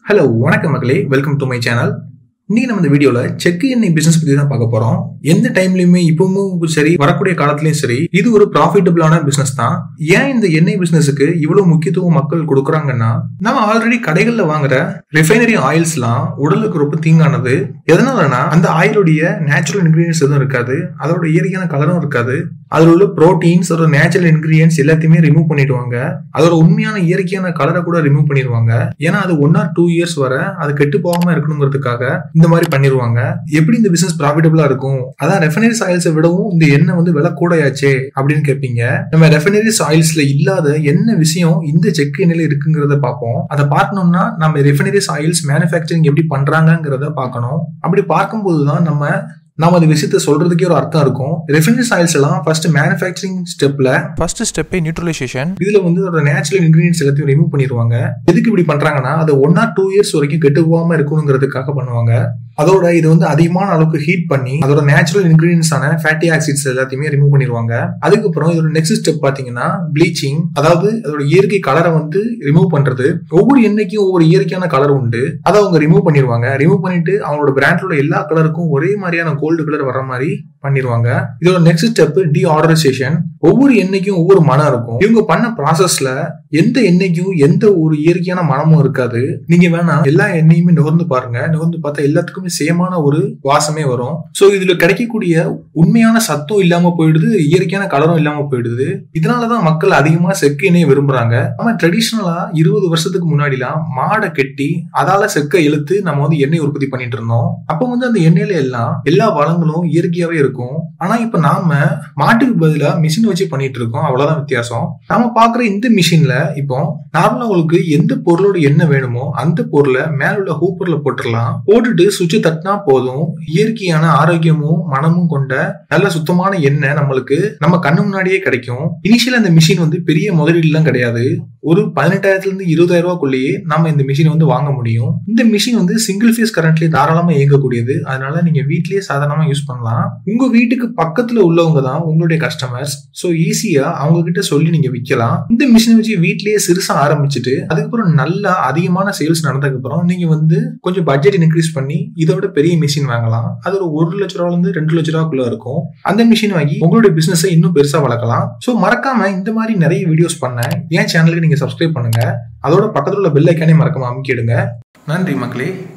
hello வணக்கம் மக்களே welcome to my channel இன்னைக்கு நம்ம இந்த வீடியோல செக்கு எண்ணெய் பிசினஸ் பத்தி தான் பார்க்க போறோம் எந்த டைம்லயுமே இப்பவும் சரி வரக்கூடிய காலத்திலயும் சரி இது ஒரு ப்ராஃபிட்டபிளான பிசினஸ் தான் ஏன் இந்த எண்ணெய் பிசினஸுக்கு இவ்வளவு முக்கியத்துவம் மக்கள் கொடுக்குறாங்கன்னா நம்ம ஆல்ரெடி கடைகள்ல வாங்குற ரிஃபைனரி ஆயில்ஸ்லாம் உடலுக்கு ரொம்ப தீங்கானது எதனாலனா அந்த ஆயிலுடைய நேச்சுரல் இன்கிரீடியன்ஸ் எதுவும் இருக்காது அதோட இயற்கையான கலரும் இருக்காது அதில் உள்ள ப்ரோட்டீன்ஸ் அதோட நேச்சுரல் இன்கிரீடியன்ஸ் எல்லாத்தையுமே ரிமூவ் பண்ணிடுவாங்க அதோட உண்மையான இயற்கையான கலரை கூட ரிமூவ் பண்ணிடுவாங்க ஏன்னா அது ஒன் ஆர் டூ இயர்ஸ் வர அது கெட்டு போகாம இருக்கணுங்கிறதுக்காக இந்த மாதிரி பண்ணிடுவாங்க எப்படி இந்த பிசினஸ் ப்ராஃபிட்டபிளா இருக்கும் அதான் ரெஃபைனரிஸ் ஆயில்ஸை விடவும் இந்த எண்ணெய் வந்து விலை கூடையாச்சே அப்படின்னு கேட்பீங்க நம்ம ரெஃபைனரிஸ் ஆயில்ஸ்ல இல்லாத என்ன விஷயம் இந்த செக் எண்ணெயில இருக்குங்கிறத பார்ப்போம் அதை பார்க்கணும்னா நம்ம ரெஃபைனரிஸ் ஆயில்ஸ் மேனுஃபேக்சரிங் எப்படி பண்றாங்கிறத பார்க்கணும் அப்படி பார்க்கும்போது தான் நம்ம நாம அந்த விஷயத்த சொல்றதுக்கே ஒரு அர்த்தம் இருக்கும் ரெஃபைனரிஸ் ஆயில்ஸ் எல்லாம் ஃபர்ஸ்ட் மேனுஃபேக்சரிங் ஸ்டெப்ல ஃபர்ஸ்ட் ஸ்டெப்பே நியூட்ரலைசேஷன் இதுல வந்து அதோட நேச்சுரல் இன்கிரீடியன்ஸ் எல்லாத்தையும் ரிமூவ் பண்ணிடுவாங்க எதுக்கு இப்படி பண்றாங்கன்னா அது ஒன் ஆர் டூ இயர்ஸ் வரைக்கும் கெட்டு போகாம இருக்கணுங்கிறதுக்காக பண்ணுவாங்க அதோட இது வந்து அதிகமான அளவுக்கு ஹீட் பண்ணி அதோட நேச்சுரல் இன்கிரீடியன்ஸான ஃபேட்டி ஆசிட்ஸ் எல்லாத்தையுமே ரிமூவ் பண்ணிடுவாங்க அதுக்கப்புறம் இதோட நெக்ஸ்ட் ஸ்டெப் பாத்தீங்கன்னா ப்ளீச்சிங் அதாவது அதோட இயற்கை கலரை வந்து ரிமூவ் பண்றது ஒவ்வொரு எண்ணெய்க்கும் ஒவ்வொரு இயற்கையான கலர் உண்டு அதை அவங்க ரிமூவ் பண்ணிடுவாங்க ரிமூவ் பண்ணிட்டு அவங்களோட பிராண்டோட எல்லா கலருக்கும் ஒரே மாதிரியான கோல்டு கலர் வர மாதிரி பண்ணிடுவாங்க இதோட நெக்ஸ்ட் ஸ்டெப் டி ஆர்டரைசேஷன் ஒவ்வொரு எண்ணெய்க்கும் ஒவ்வொரு மனம் இருக்கும் இவங்க பண்ண ப்ராசஸ்ல எந்த எண்ணெய்க்கும் எந்த ஒரு இயற்கையான மனமும் இருக்காது நீங்க வேணா எல்லா எண்ணெயுமே நுகர்ந்து பாருங்க நுகர்ந்து பார்த்தா எல்லாத்துக்குமே சேமான ஒரு வாசமே வரும் சோ இதுல கிடைக்கக்கூடிய உண்மையான சத்தம் இல்லாம போயிடுது இயற்கையான கலரும் இல்லாம போயிடுது இதனாலதான் மக்கள் அதிகமா செக்கு எண்ணெய் விரும்புறாங்க நம்ம ட்ரெடிஷ்னலா இருபது வருஷத்துக்கு முன்னாடிலாம் மாடை கெட்டி அதால செக்க இழுத்து நம்ம வந்து எண்ணெய் உற்பத்தி பண்ணிட்டு இருந்தோம் அப்ப வந்து அந்த எண்ணெயில எல்லாம் எல்லா வளங்களும் இயற்கையாவே இருக்கும் ஆனா இப்ப நாம மாட்டுக்கு பதிலா மிஷின் வச்சு பண்ணிட்டு இருக்கோம் அவ்வளவுதான் வித்தியாசம் நாம பாக்குற இந்த மிஷின்ல இப்போ நார்மலா உங்களுக்கு எந்த பொருளோட எண்ணெய் வேணுமோ அந்த பொருளை மேல உள்ள ஹூப்பர்ல போட்டுடலாம் போட்டுட்டு சுவிட்ச் தட்டினா போதும் இயற்கையான ஆரோக்கியமும் மனமும் கொண்ட நல்ல சுத்தமான எண்ணெய் நம்மளுக்கு நம்ம கண்ணு முன்னாடியே கிடைக்கும் இனிஷியல் அந்த மிஷின் வந்து பெரிய முதலீடு எல்லாம் கிடையாது ஒரு பதினெட்டாயிரத்துல இருந்து இருபதாயிரம் ரூபாய்க்குள்ளேயே நம்ம இந்த மிஷினை வந்து வாங்க முடியும் இந்த மிஷின் வந்து சிங்கிள் ஃபேஸ் கரண்ட்லயே தாராளமா இயங்கக்கூடியது அதனால நீங்க வீட்லயே சாதாரணமா யூஸ் பண்ணலாம் உங்க வீட்டுக்கு பக்கத்துல உள்ளவங்க தான் உங்களுடைய கஸ்டமர்ஸ் ஸோ ஈஸியா அவங்க கிட்ட சொல்லி நீங்க விற்கலாம் இந்த மிஷினை வச்சு வீட்லயே சிறுசா ஆரம்பிச்சுட்டு அதுக்கப்புறம் நல்லா அதிகமான சேல்ஸ் நடந்ததுக்கு அப்புறம் நீங்க வந்து கொஞ்சம் பட்ஜெட் இன்க்ரீஸ் பண்ணி இதோட பெரிய மிஷின் வாங்கலாம் அது ஒரு ஒரு லட்ச ரூபால இருந்து ரெண்டு லட்ச ரூபாக்குள்ள இருக்கும் அந்த மிஷின் வாங்கி உங்களுடைய பிசினஸை இன்னும் பெருசா வளர்க்கலாம் ஸோ மறக்காம இந்த மாதிரி நிறைய வீடியோஸ் பண்ண என் சேனலுக்கு நீங்க சப்ஸ்கிரைப் பண்ணுங்க அதோட பக்கத்துல உள்ள பெல் ஐக்கானே மறக்காம அமுக்கிடுங்க நன்றி மக்களே